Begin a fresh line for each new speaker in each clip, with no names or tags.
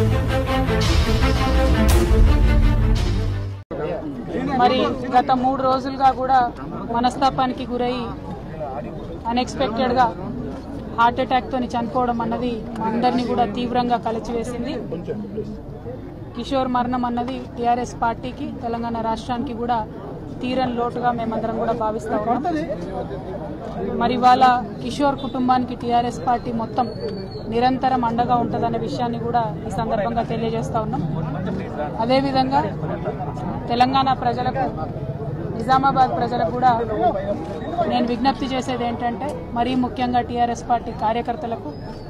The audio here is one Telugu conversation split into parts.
మరి గత మూడు రోజులుగా కూడా మనస్తాపానికి గురై అన్ఎక్స్పెక్టెడ్గా హార్ట్ అటాక్ తోని చనిపోవడం అన్నది మా అందరినీ కూడా తీవ్రంగా కలిచివేసింది కిషోర్ మరణం అన్నది టీఆర్ఎస్ పార్టీకి తెలంగాణ రాష్ట్రానికి కూడా తీరని లోటుగా మేమందరం కూడా భావిస్తా ఉన్నాం మరి ఇవాళ కిషోర్ కుటుంబానికి టీఆర్ఎస్ పార్టీ మొత్తం నిరంతరం అండగా ఉంటుందనే విషయాన్ని కూడా ఈ సందర్భంగా తెలియజేస్తా ఉన్నాం అదేవిధంగా తెలంగాణ ప్రజలకు నిజామాబాద్ ప్రజలకు కూడా నేను విజ్ఞప్తి చేసేది ఏంటంటే మరీ ముఖ్యంగా టీఆర్ఎస్ పార్టీ కార్యకర్తలకు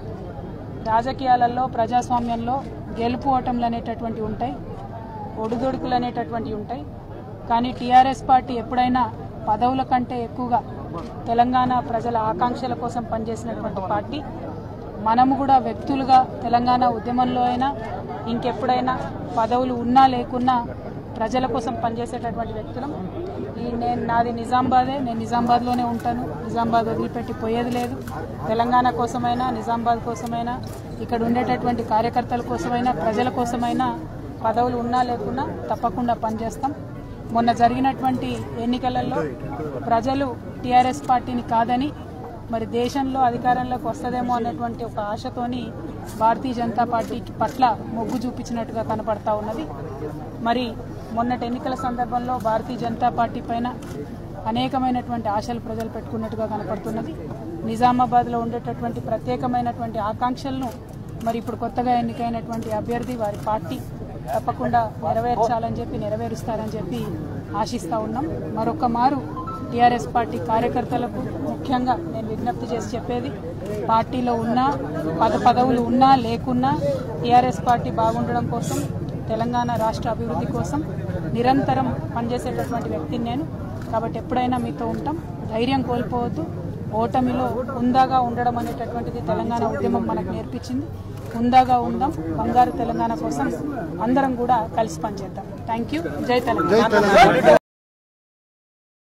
రాజకీయాలలో ప్రజాస్వామ్యంలో గెలుపు ఓటములు అనేటటువంటివి ఉంటాయి ఒడిదొడుకులు అనేటటువంటివి ఉంటాయి కానీ టీఆర్ఎస్ పార్టీ ఎప్పుడైనా పదవుల కంటే ఎక్కువగా తెలంగాణ ప్రజల ఆకాంక్షల కోసం పనిచేసినటువంటి పార్టీ మనము కూడా వ్యక్తులుగా తెలంగాణ ఉద్యమంలో అయినా ఇంకెప్పుడైనా పదవులు ఉన్నా లేకున్నా ప్రజల కోసం పనిచేసేటటువంటి వ్యక్తులం ఈ నేను నాది నిజామాబాదే నేను నిజామాబాద్లోనే ఉంటాను నిజామాబాద్ వదిలిపెట్టి పోయేది లేదు తెలంగాణ కోసమైనా నిజామాబాద్ కోసమైనా ఇక్కడ ఉండేటటువంటి కార్యకర్తల కోసమైనా ప్రజల కోసమైనా పదవులు ఉన్నా లేకున్నా తప్పకుండా పనిచేస్తాం మొన్న జరిగినటువంటి ఎన్నికలలో ప్రజలు టీఆర్ఎస్ పార్టీని కాదని మరి దేశంలో అధికారంలోకి వస్తుందేమో అనేటువంటి ఒక ఆశతోని భారతీయ జనతా పార్టీకి పట్ల మొగ్గు చూపించినట్టుగా కనపడతా ఉన్నది మరి మొన్నటి ఎన్నికల సందర్భంలో భారతీయ జనతా పార్టీ పైన అనేకమైనటువంటి ఆశలు ప్రజలు పెట్టుకున్నట్టుగా కనపడుతున్నది నిజామాబాద్లో ఉండేటటువంటి ప్రత్యేకమైనటువంటి ఆకాంక్షలను మరి ఇప్పుడు కొత్తగా ఎన్నికైనటువంటి అభ్యర్థి వారి పార్టీ తప్పకుండా నెరవేర్చాలని చెప్పి నెరవేరుస్తారని చెప్పి ఆశిస్తా ఉన్నాం మరొక మారు టీఆర్ఎస్ పార్టీ కార్యకర్తలకు ముఖ్యంగా నేను విజ్ఞప్తి చేసి చెప్పేది పార్టీలో ఉన్నా పద పదవులు ఉన్నా లేకున్నా టీఆర్ఎస్ పార్టీ బాగుండడం కోసం తెలంగాణ రాష్ట్ర అభివృద్ధి కోసం నిరంతరం పనిచేసేటటువంటి వ్యక్తిని నేను కాబట్టి ఎప్పుడైనా మీతో ఉంటాం ధైర్యం కోల్పోవద్దు ఓటమిలో ఉందాగా ఉండడం అనేటటువంటిది తెలంగాణ ఉద్యమం మనకు నేర్పించింది ఉందాగా ఉందాం బంగారు తెలంగాణ కోసం అందరం కూడా కలిసి పనిచేద్దాం థ్యాంక్ యూ జై తెలంగాణ